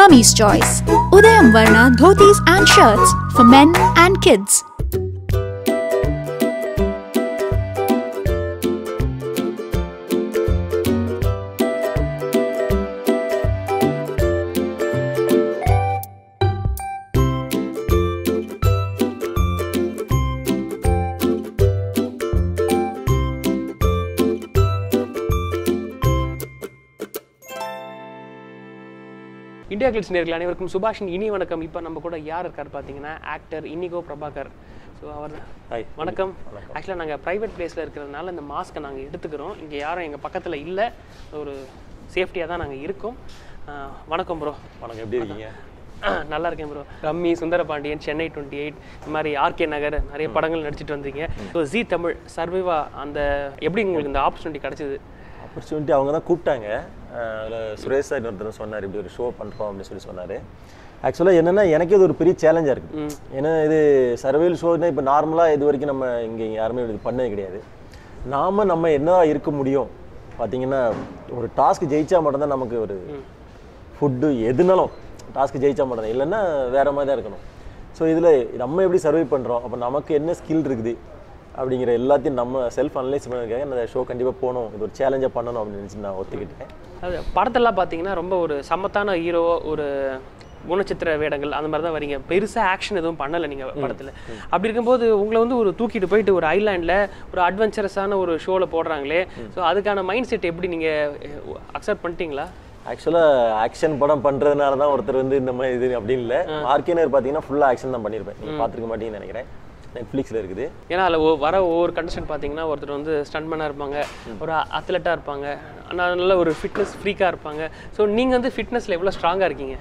Mummy's Choice. Udayam Varna dhotis and shirts for men and kids. India Glitz நேர்கள் அனைவருக்கும் சுபாஷின் இனி வணக்கம் இப்போ நம்ம கூட யார் இருக்கார் பார்த்தீங்கன்னா ஆக்டர் இனிகோ பிரபாகர் ஸோ அவர் ஹாய் வணக்கம் ஆக்சுவலாக நாங்கள் ப்ரைவேட் பிளேஸில் இருக்கிறதுனால இந்த மாஸ்க்கை நாங்கள் எடுத்துக்கிறோம் இங்கே யாரும் எங்கள் பக்கத்தில் இல்லை ஒரு சேஃப்டியாக தான் நாங்கள் இருக்கோம் ஆஹ் வணக்கம் ப்ரோ வணக்கம் எப்படி இருக்கீங்க நல்லா இருக்கேன் bro rummy Sundarapandian Chennai twenty eight இந்த மாதிரி ஆர்கே நகர் நிறைய படங்கள் நடிச்சிட்டு வந்தீங்க ஸோ ஜி தமிழ் சர்வைவா அந்த எப்படி உங்களுக்கு இந்த ஆப்பர்ச்சுனிட்டி கிடைச்சது ஆப்பர்ச்சுனிட்டி அவங்க தான் கூப்பிட்டாங்க அதில் சுரேஷ் சார் ஒருத்தர் சொன்னார் இப்படி ஒரு ஷோ பண்ணுறோம் அப்படின்னு சொல்லி சொன்னார் ஆக்சுவலாக என்னென்னா எனக்கு இது ஒரு பெரிய சேலஞ்சாக இருக்குது ஏன்னா இது சர்வேல் ஷோனா இப்போ நார்மலாக இது வரைக்கும் நம்ம இங்கே யாருமே இது பண்ணது கிடையாது நாம் நம்ம என்ன இருக்க முடியும் பார்த்தீங்கன்னா ஒரு டாஸ்க் ஜெயிச்சா மட்டும்தான் நமக்கு ஒரு ஃபுட்டு எதுனாலும் டாஸ்க் ஜெயிச்சா மட்டும்தான் இல்லைன்னா வேற மாதிரி தான் இருக்கணும் ஸோ இதில் நம்ம எப்படி சர்வை பண்ணுறோம் அப்போ நமக்கு என்ன ஸ்கில் இருக்குது அப்படிங்கிற எல்லாத்தையும் நம்ம செல்ஃப் அனலைஸ் பண்ணிருக்காங்க இந்த ஷோ கண்டிப்பாக போகணும் இது ஒரு சேலஞ்சாக பண்ணணும் அப்படின்னு நினச்சி நான் ஒத்துக்கிட்டேன் அது படத்தெல்லாம் பார்த்தீங்கன்னா ரொம்ப ஒரு சமத்தான ஹீரோ ஒரு குணச்சித்திர வேடங்கள் அந்த மாதிரி தான் வரீங்க பெருசாக ஆக்ஷன் எதுவும் பண்ணலை நீங்கள் படத்தில் அப்படி இருக்கும்போது உங்களை வந்து ஒரு தூக்கிட்டு போயிட்டு ஒரு ஐலாண்டில் ஒரு அட்வென்ச்சரஸான ஒரு ஷோவில் போடுறாங்களே ஸோ அதுக்கான மைண்ட் செட் எப்படி நீங்கள் அக்செப்ட் பண்ணிட்டீங்களா ஆக்சுவலாக ஆக்ஷன் படம் பண்ணுறதுனால தான் ஒருத்தர் வந்து இந்த மாதிரி இது அப்படின்னு இல்லை ஆர்கேனர் பார்த்தீங்கன்னா ஃபுல்லாக ஆக்ஷன் தான் பண்ணியிருப்பேன் நீங்கள் பார்த்துருக்க மாட்டீங்கன்னு நினைக்கிறேன் நெட்ஃப்ளிக்ஸில் இருக்குது ஏன்னா அதில் வர ஒவ்வொரு கண்டிஷன் பார்த்தீங்கன்னா ஒருத்தர் வந்து ஸ்டன்மேனாக இருப்பாங்க ஒரு அத்லெட்டாக இருப்பாங்க ஆனால் நல்ல ஒரு ஃபிட்னஸ் ஃப்ரீக்காக இருப்பாங்க ஸோ நீங்கள் வந்து ஃபிட்னஸில் எவ்வளோ ஸ்ட்ராங்காக இருக்கீங்க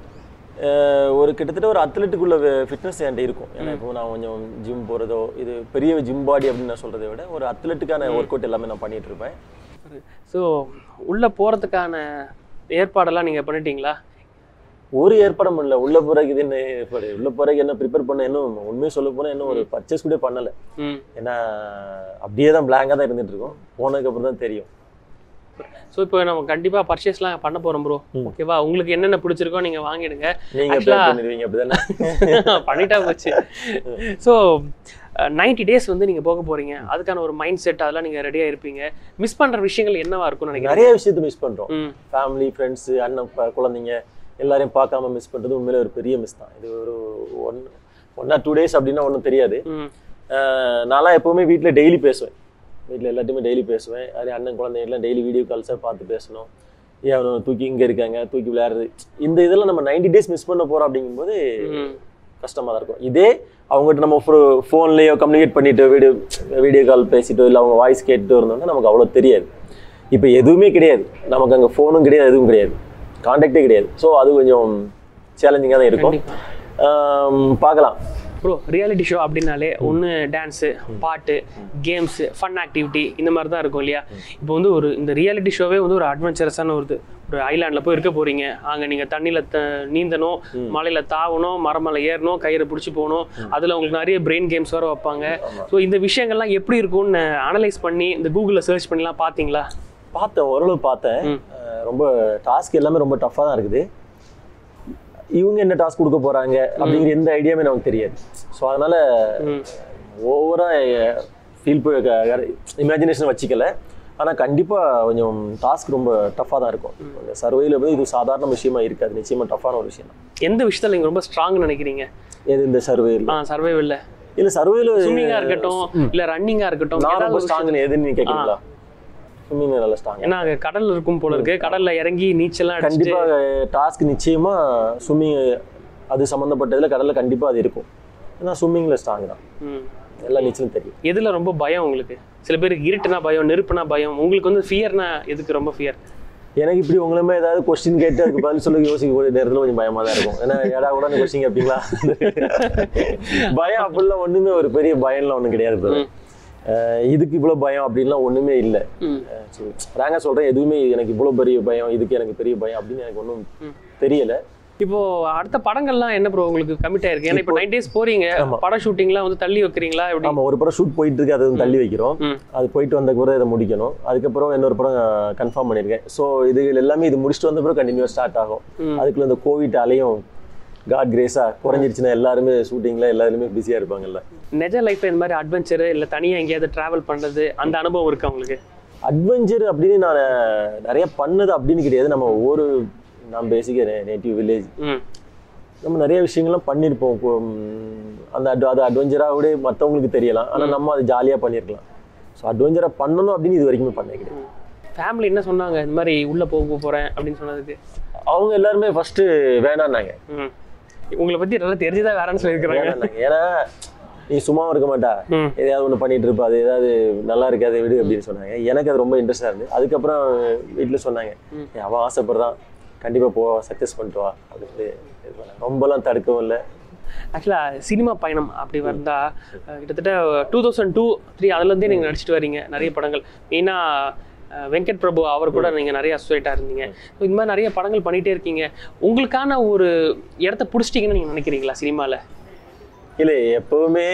அஹ் ஒரு கிட்டத்தட்ட ஒரு அத்லெட்டுக்குள்ள ஃபிட்னஸ் என்கிட்ட இருக்கும் ஏன்னா இப்போ நான் கொஞ்சம் ஜிம் போகிறதோ இது பெரிய ஜிம் பாடி அப்படின்னு நான் சொல்கிறத விட ஒரு அத்லெட்டுக்கான ஒர்க் அவுட் எல்லாமே நான் பண்ணிட்டு இருப்பேன் ஸோ உள்ளே போகிறதுக்கான ஏற்பாடெல்லாம் நீங்கள் பண்ணிட்டீங்களா ஒரு ஏற்பாடும் பண்ணல உள்ள போறதுக்கு இது என்ன ஏற்பாடு உள்ள போறதுக்கு என்ன ப்ரிப்பேர் பண்ண இன்னும் உண்மையை சொல்ல போனா இன்னும் ஒரு பர்ச்சேஸ் கூட பண்ணல ம் ஏன்னா அப்படியே தான் பிளாங்காக தான் இருந்துட்டு இருக்கோம் போனதுக்கு அப்புறம் தான் தெரியும் ஸோ இப்போ நம்ம கண்டிப்பாக பர்ச்சேஸ்லாம் பண்ண போகிறோம் ப்ரோ ஓகேவா உங்களுக்கு என்னென்ன பிடிச்சிருக்கோ நீங்கள் வாங்கிடுங்க நீங்க Actually- ப்ளான் பண்ணிடுவீங்க அப்படிதானே பண்ணிட்டா போச்சு ஸோ நைன்டி டேஸ் வந்து நீங்கள் போக போகிறீங்க அதுக்கான ஒரு மைண்ட் செட் அதெல்லாம் நீங்கள் ரெடியாக இருப்பீங்க மிஸ் பண்ணுற விஷயங்கள் என்னவா இருக்கும்னு நினைக்கிறேன் நிறைய விஷயத்த மிஸ் பண்றோம் ம் ஃபேமிலி ஃப்ரெண்ட்ஸ் அண்ணன் ப- குழந்தைங்க எல்லாரையும் பார்க்காம மிஸ் பண்றது உண்மையிலே ஒரு பெரிய மிஸ் தான் இது ஒரு one one or two days அப்படின்னா ஒன்றும் தெரியாது ம் ஆஹ் நான்லாம் எப்பவுமே வீட்டில் டெய்லி பேசுவேன் வீட்டில் எல்லாத்தையுமே டெய்லி பேசுவேன் அதே அண்ணன் குழந்தைங்கலாம் டெய்லி வீடியோ கால்ஸாக பார்த்து பேசணும் ஏன் அவனை தூக்கி இங்கே இருக்காங்க தூக்கி விளையாடுறது இந்த இதெல்லாம் நம்ம நைன்டி டேஸ் மிஸ் பண்ண போகிறோம் அப்படிங்கும்போது ம் கஷ்டமாக தான் இருக்கும் இதே அவங்ககிட்ட நம்ம ஃபோன்லேயோ கம்யூனிகேட் பண்ணிட்டு வீடியோ வீடியோ கால் பேசிட்டோ இல்லை அவங்க வாய்ஸ் கேட்டுட்டு இருந்தோம்னா நமக்கு அவ்வளோ தெரியாது இப்போ எதுவுமே கிடையாது நமக்கு அங்கே ஃபோனும் கிடையாது எதுவும் கிடையாது கான்டாக்டே கிடையாது ஸோ அது கொஞ்சம் சேலஞ்சிங்காக தான் இருக்கும் ஆம், பார்க்கலாம் ப்ரோ ரியாலிட்டி ஷோ அப்படின்னாலே ஒன்று டான்ஸு பாட்டு கேம்ஸு ஃபன் ஆக்டிவிட்டி இந்த மாதிரி தான் இருக்கும் இல்லையா இப்போ வந்து ஒரு இந்த ரியாலிட்டி ஷோவே வந்து ஒரு அட்வென்ச்சரஸான ஒரு இது ஒரு ஐலாண்டில் போய் இருக்க போறீங்க அங்கே நீங்கள் தண்ணியில் த நீந்தணும் மலையில் தாவணும் மரமலை ஏறணும் கயிறை பிடிச்சி போகணும் அதில் உங்களுக்கு நிறைய பிரெயின் கேம்ஸ் வர வைப்பாங்க ஸோ இந்த விஷயங்கள்லாம் எப்படி இருக்கும்னு அனலைஸ் பண்ணி இந்த கூகுளில் சர்ச் பண்ணிலாம் பார்த்தீங்களா பார்த்தேன் ஓரளவு பார்த்தேன் ம். அஹ் ரொம்ப டாஸ்க் எல்லாமே ரொம்ப டஃப்பாக தான் இருக்குது இவங்க என்ன டாஸ்க் கொடுக்க போறாங்க அப்படிங்கிற எந்த ஐடியாவுமே நமக்கு தெரியாது ஸோ அதனால ம் ஓவரா ஃபீல் இமேஜினேஷன் வச்சுக்கல ஆனா கண்டிப்பா கொஞ்சம் டாஸ்க் ரொம்ப டஃப்பாக தான் இருக்கும் சர்வையில் வந்து இது சாதாரண விஷயமா இருக்காது நிச்சயமா டஃப்பான ஒரு விஷயம் தான் எந்த விஷயத்தில் நீங்கள் ரொம்ப ஸ்ட்ராங் நினைக்கிறீங்க எது இந்த சர்வேயில் ஆ சர்வைவல்ல இல்ல சர்வேயில் ஸ்விம்மிங்காக இருக்கட்டும் இல்லை ரன்னிங்காக இருக்கட்டும் நான் ஏதாவது ரொம்ப ஒரு ஸ்ட்ராங் எதுன்னு நீங்க கேட்குறீங்களா ஸ்விம்மிங் நல்ல ஸ்ட்ராங் ஏன்னா அங்க கடல் இருக்கும் போல இருக்கு கடல்ல இறங்கி நீச்சல்லாம் அடிச்சுட்டு கண்டிப்பா டாஸ்க் நிச்சயமா ஸ்விம்மிங் அது சம்மந்தப்பட்டதுல கடல்ல கண்டிப்பா அது இருக்கும் ஏன்னா ஸ்விம்மிங்ல ஸ்ட்ராங் தான் ம். எல்லா நீச்சலும் தெரியும் எதுல ரொம்ப பயம் உங்களுக்கு சில பேருக்கு இருட்டுனா பயம் நெருப்புனா பயம் உங்களுக்கு வந்து ஃபியர்னா எதுக்கு ரொம்ப ஃபியர் எனக்கு இப்படி உங்களுமே ஏதாவது கொஸ்டின் கேட்டு அதுக்கு பதில் சொல்ல யோசிக்க கூடிய நேரத்துல கொஞ்சம் பயமா தான் இருக்கும் ஏன்னா ஏடா கூட கொஸ்டின் கேட்பீங்களா பயம் அப்படிலாம் ஒண்ணுமே ஒரு பெரிய பயம்லாம் ஒண்ணும் கிடையாது brother. அஹ் இதுக்கு இவ்வளவு பயம் அப்படின்லாம் ஒண்ணுமே இல்லை ரேங்கா சொல்றேன் எதுவுமே எனக்கு இவ்வளவு பெரிய பயம் இதுக்கு எனக்கு பெரிய பயம் அப்படின்னு எனக்கு ஒன்றும் தெரியல இப்போ அடுத்த படங்கள்லாம் என்ன ப்ரோ உங்களுக்கு கமிட் ஆயிருக்கு ஏன்னா இப்போ நைன் டேஸ் போறீங்க படம் ஷூட்டிங்லாம் வந்து தள்ளி வைக்கிறீங்களா எப்படி ஆமா ஒரு படம் ஷூட் போயிட்டு இருக்கு அதை வந்து தள்ளி வைக்கிறோம் ம். அது போயிட்டு வந்த பிறகு இதை முடிக்கணும் அதுக்கப்புறம் இன்னொரு படம் கன்ஃபார்ம் பண்ணியிருக்கேன் ஸோ இது எல்லாமே இது முடிச்சுட்டு வந்த பிறகு கண்டினியூஸ் ஸ்டார்ட் ஆகும் அதுக்குள்ள இந்த கோவிட் அலையும் காட் கிரேஸா குறைஞ்சிருச்சுன்னா எல்லாருமே ஷூட்டிங்ல எல்லாருமே பிஸியா இருப்பாங்கல்ல நிஜ லைஃப்ல இந்த மாதிரி அட்வென்ச்சர் இல்லை தனியாக எங்கேயாவது ட்ராவல் பண்ணுறது அந்த அனுபவம் இருக்கா உங்களுக்கு அட்வென்ச்சர் அப்படின்னு நான் நிறைய பண்ணது அப்படின்னு கிடையாது நம்ம ஒவ்வொரு நான் பேசிக்க நேட்டிவ் வில்லேஜ் ம் நம்ம நிறைய விஷயங்கள்லாம் பண்ணியிருப்போம் இப்போ, ம், அந்த அட் அது அட்வென்ச்சராக விட மற்றவங்களுக்கு தெரியலாம் ஆனால் நம்ம அது ஜாலியாக பண்ணியிருக்கலாம் ஸோ அட்வென்ச்சராக பண்ணணும் அப்படின்னு இது வரைக்குமே பண்ண கிடையாது ஃபேமிலி என்ன சொன்னாங்க இந்த மாதிரி உள்ளே போக போகிறேன் அப்படின்னு சொன்னதுக்கு அவங்க எல்லாருமே ஃபர்ஸ்ட் வேணான்னாங்க ம் உங்களை பற்றி நல்லா தெரிஞ்சுதான் வேறன்னு சொல்லியிருக்கிறாங்க வேணான்னாங்க ஏன்னா நீ சும்மாவும் இருக்க மாட்டா ம் எதையாவது ஒன்று பண்ணிட்டு இருப்பா அது ஏதாவது நல்லா இருக்காது விடு அப்படின்னு சொன்னாங்க எனக்கு அது ரொம்ப இன்ட்ரெஸ்டாக இருந்து அதுக்கப்புறம் வீட்டில் சொன்னாங்க "ஏய், அவன் ஆசைப்படுறான் கண்டிப்பாக போ சக்ஸஸ் பண்ணிட்டு வா அப்படின்னு சொல்லி இது பண்ணாங்க ரொம்பலாம் தடுக்கவும் இல்லை ஆக்சுவலாக சினிமா பயணம் அப்படி வந்தா அஹ், கிட்டத்தட்ட டூ தௌசண்ட் டூ த்ரீ அதுலேருந்தே நீங்கள் நடிச்சிட்டு வரீங்க நிறைய படங்கள் மெயினாக வெங்கட் பிரபு அவர் கூட நீங்கள் நிறைய அசோசியேட்டாக இருந்தீங்க So, இந்த மாதிரி நிறைய படங்கள் பண்ணிகிட்டே இருக்கீங்க உங்களுக்கான ஒரு இடத்த பிடிச்சிட்டிங்கன்னு நீங்கள் நினைக்கிறீங்களா சினிமாவில் இல்லை எப்பவுமே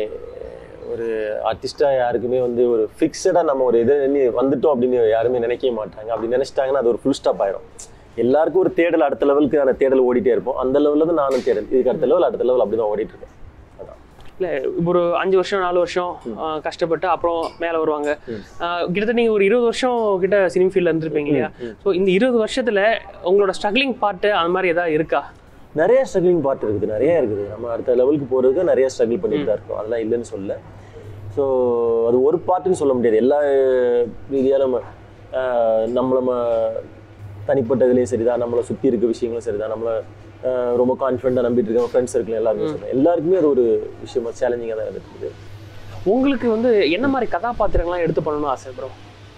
ஒரு ஆர்டிஸ்டாக யாருக்குமே வந்து ஒரு ஃபிக்ஸடாக நம்ம ஒரு இதை எண்ணி வந்துட்டோம் அப்படின்னு யாருமே நினைக்கவே மாட்டாங்க அப்படி நினைச்சிட்டாங்கன்னா அது ஒரு ஃபுல் ஸ்டாப் ஆயிடும் எல்லாருக்கும் ஒரு தேடல் அடுத்த லெவலுக்கான தேடல் ஓடிட்டே இருப்போம் அந்த லெவலில் தான் நானும் தேடல் இதுக்கு அடுத்த லெவல் அடுத்த லெவல் அப்படி தான் ஓடிட்டு இருக்கேன் அதான் இல்லை ஒரு அஞ்சு வருஷம் நாலு வருஷம் அஹ், கஷ்டப்பட்டு அப்புறம் மேலே வருவாங்க அஹ், கிட்டத்தட்ட நீங்கள் ஒரு இருபது வருஷம் கிட்ட சினிமா ஃபீல்டில் இருந்திருப்பீங்க இல்லையா ஸோ இந்த இருபது வருஷத்தில் உங்களோட ஸ்ட்ரகிளிங் பார்ட்டு அந்த மாதிரி ஏதாவது இருக்கா நிறைய ஸ்ட்ரகிளிங் பார்ட் இருக்குது நிறைய இருக்குது நம்ம அடுத்த லெவலுக்கு போகிறதுக்கு நிறைய ஸ்ட்ரகிள் பண்ணிட்டு தான் இருக்கோம் அதெல்லாம் இல்லைன்னு சொல்ல ஸோ அது ஒரு பார்ட்டுன்னு சொல்ல முடியாது எல்லா ரீதியாக நம்ம ஆஹ், நம்மள நம்ம தனிப்பட்டதுலேயும் சரிதான் நம்மளை சுற்றி இருக்க விஷயங்களும் சரிதான் நம்மளை ஆஹ், ரொம்ப கான்ஃபிடென்ட்டாக நம்பிட்டு இருக்க ஃப்ரெண்ட்ஸ் சர்க்கிள் எல்லாருமே சொல்லுவேன் எல்லாருக்குமே அது ஒரு விஷயமா சேலஞ்சிங்காக தான் இருந்துட்டு உங்களுக்கு வந்து என்ன மாதிரி கதாபாத்திரங்கள்லாம் எடுத்து பண்ணணும்னு ஆசை ப்ரோ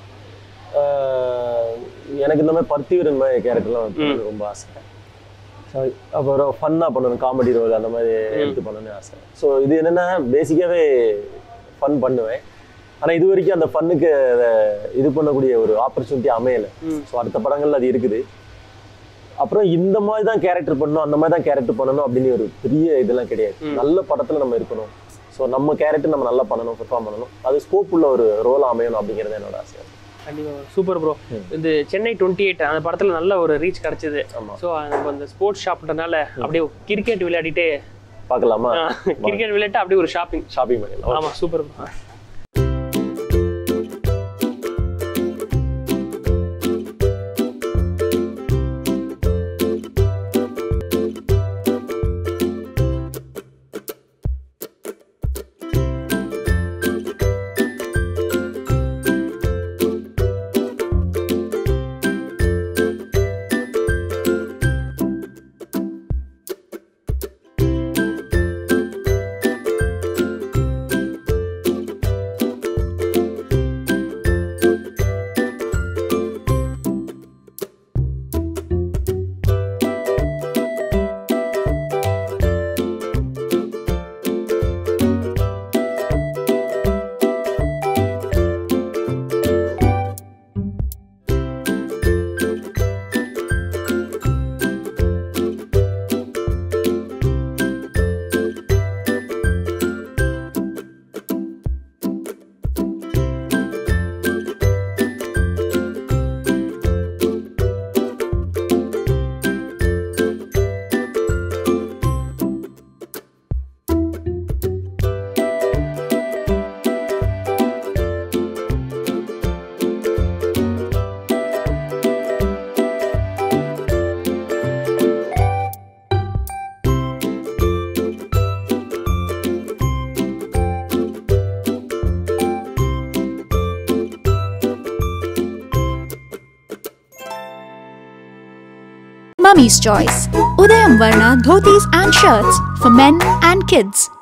ஆஹ் எனக்கு இந்த மாதிரி பர்த்திவீரன் மாதிரி கேரக்டர்லாம் பண்ணணும்னு ரொம்ப ஆசை So, அப்புறம் ஃபன்னாக பண்ணணும் காமெடி ரோல் அந்த மாதிரி எடுத்து பண்ணணும்னு ஆசை ஸோ இது என்னன்னா பேசிக்காகவே ஃபன் பண்ணுவேன் ஆனால் இது வரைக்கும் அந்த ஃபன்னுக்கு இது பண்ணக்கூடிய ஒரு ஆப்பர்ச்சுனிட்டி அமையலை ஸோ அடுத்த படங்கள்ல அது இருக்குது அப்புறம் இந்த மாதிரி தான் கேரக்டர் பண்ணணும் அந்த மாதிரி தான் கேரக்டர் பண்ணணும் அப்படின்னு ஒரு பெரிய இதெல்லாம் கிடையாது நல்ல படத்துல நம்ம இருக்கணும் ஸோ நம்ம கேரக்டர் நம்ம நல்லா பண்ணணும் பெர்ஃபார்ம் பண்ணணும் அது ஸ்கோப் உள்ள ஒரு ரோல் அமையணும் அப்படிங்கிறது என்னோட ஆசை கண்டிப்பாக சூப்பர் ப்ரோ இந்த சென்னை டுவெண்ட்டி எயிட் அந்த படத்தில் நல்ல ஒரு ரீச் கிடச்சிது ஆமா. ஸோ நம்ம அந்த ஸ்போர்ட்ஸ் ஷாப்ன்றனால அப்படியே கிரிக்கெட் விளையாடிட்டே பார்க்கலாமா கிரிக்கெட் விளையாட்டு அப்படியே ஒரு ஷாப்பிங் ஷாப்பிங் பண்ணிடலாம் ஆமாம் super bro Mummy's Choice. Udayam Varna dhotis and shirts for men and kids.